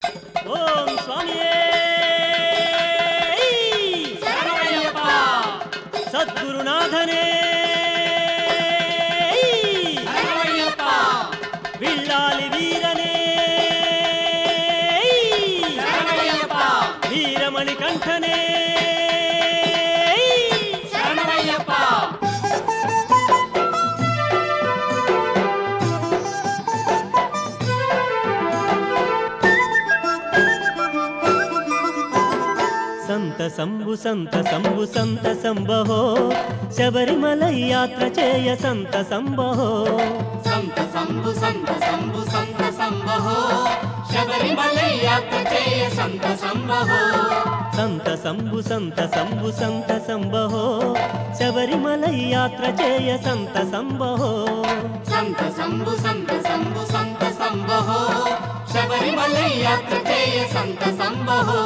ఓం స్వామియే శరణమయ్యప్ప సద్గురునాథనే శరణమయ్యప్ప విల్లాలి వీరనే శరణమయ్యప్ప వీరమణి కంఠనే శరణమయ్యప్ప సంత సంబు సంత సంబు సంత సంబహో శబరిమల యాత్ర చేయ సంత సంబహో సంత సంబు సంత సంబు సంత సంబహో శబరిమల యాత్ర చేయ సంత సంబహో సంత సంబు సంత సంబు సంత సంబహో శబరిమల యాత్ర చేయ సంత సంబహో సంత సంబు సంత సంబు సంత సంబహో శబరిమల యాత్ర చేయ సంత సంబహో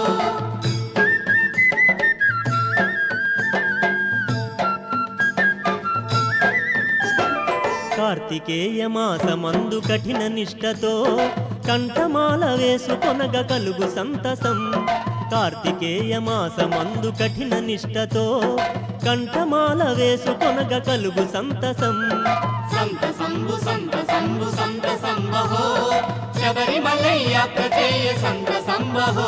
కార్తికేయ మాసమందు కఠిన నిష్టతో కంఠమాల వేసుకొనగ కలుగు సంతసం కార్తికేయ మాసమందు కఠిన నిష్టతో కంఠమాల వేసుకొనగ కలుగు సంతసం సంత సంబు సంత సంబు సంత సంబహో శబరిమల యాత్ర చేయ సంత సంబహో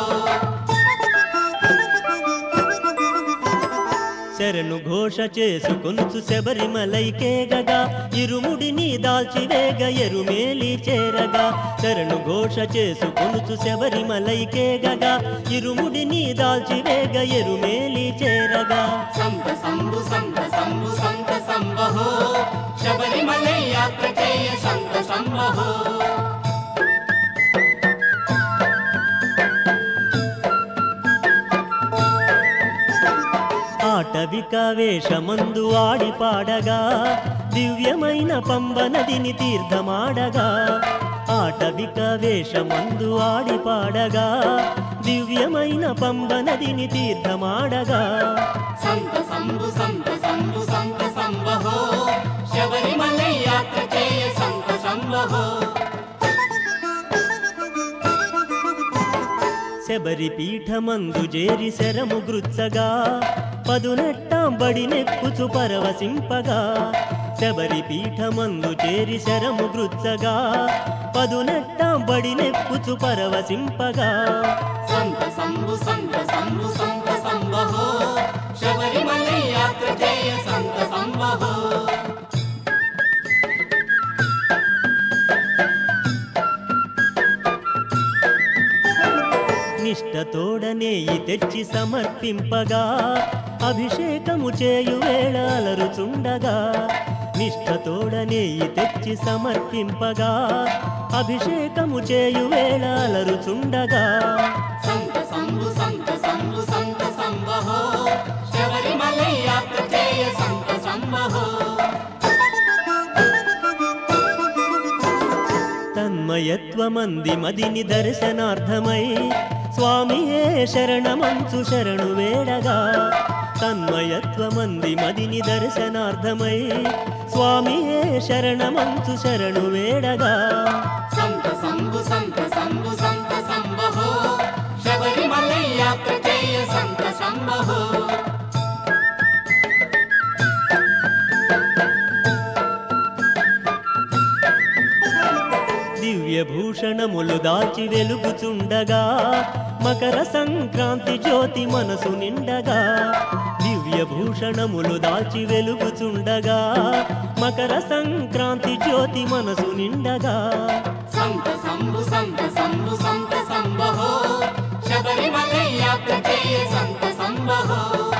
శరణు ఘోష చేసుకొనుచు శబరిమలైకే గగా ఇరుముడిని దాల్చివేగ ఎరుమేలి చేరగా శరణు ఘోష చేసుకొనుచు శబరిమలైకే గగా ఇరుముడిని దాల్చివేగ ఎరుమేలి చేరగా సంత సంబు సంత సంబు సంత సంబహో శబరిమల యాత్ర చేయ సంత సంబహో ఆటవిక వేషమందు ఆడి పాడగా దివ్యమైన పంబ నదిని తీర్థమాడగా ఆటవిక వేషమందు ఆడి పాడగా దివ్యమైన పంబ నదిని తీర్థమాడగా సంత సంబు సంత సంబు సంత సంబహో శబరిమల యాత్ర చేయ సంత సంబహో శబరి పీఠమందు జేరి శరము గృత్సగా పదునెట్టాంబడి నెక్కుచు పరవశింపగా శబరి పీఠమందు చేరి శరము గృత్సగా పదునెట్టాంబడి నెక్కుచు పరవశింపగా సంత సంబు సంత సంబు సంత సంబహో శబరిమల యాత్ర చేయ సంత సంబహో నిష్టతోడనేయి తెచ్చి సమర్పింపగా అభిషేకము చేయు వేళ అలరుచుండగా నిష్టతోడనేయి తెచ్చి సమర్పింపగా అభిషేకము చేయు వేళ అలరుచుండగా సంత సంబు సంత సంబు సంత సంబహో శబరిమల యాత్ర చేయ సంత సంబహో తన్మయత్వమంది మదిని దర్శనార్థమై స్వామియే శరణమంచు శరణు వేడగా తన్మయత్వమంది మదిని దర్శనార్థమై స్వామియే శరణమంచు శరణు వేడగా సంత సంబు సంత సంబు సంత సంబహో శబరిమల యాత్ర చేయ సంత సంబహో దివ్యభూషణములు దాల్చి వెలుగుచుండగా మకర సంక్రాంతి జ్యోతి మనసు నిండగా దివ్యభూషణములు దాల్చి వెలుగుచుండగా మకర సంక్రాంతి జ్యోతి మనసు నిండగా సంత సంబు సంత సంబు సంత సంబహో శబరిమల యాత్ర చేయ సంత సంబహో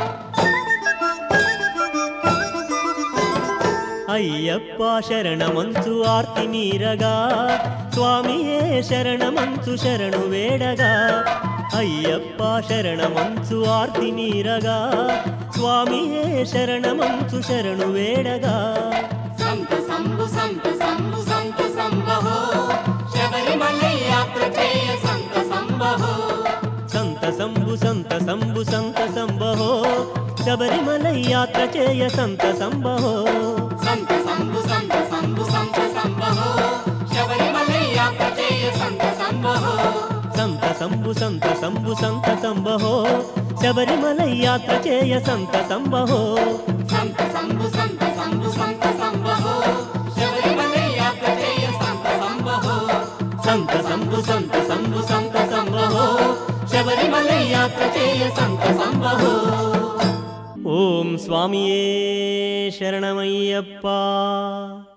అయ్యప్ప శరణమంచు ఆర్తి మీరగా స్వామియే శరణమంచు శరణు వేడగా అయ్యప్ప శరణమంచు ఆర్తి మీరగా స్వామియే శరణమంచు శరణు వేడగా సంత సంబు సంత సంబు సంత సంబహో శబరిమల యాత్ర చేయ సంత సంబహో సంత సంబు సంత సంబు సంత సంబహో శబరిమల యాత్ర చేయ సంత సంబహో సంత సంబు సంత సంబు సంత సంబహో శబరిమల యాత్ర చేయ సంత సంబహో సంత సంబు సంత సంబు సంత సంబహో శబరిమల యాత్ర చేయ సంత సంబహో సంత సంబు సంత సంబు సంత సంబహో శబరిమల యాత్ర చేయ సంత సంబహో సంత సంబు సంత సంబు సంత సంబహో శబరిమల యాత్ర చేయ సంత సంబహో ఓం స్వామియే శరణమయ్యప్ప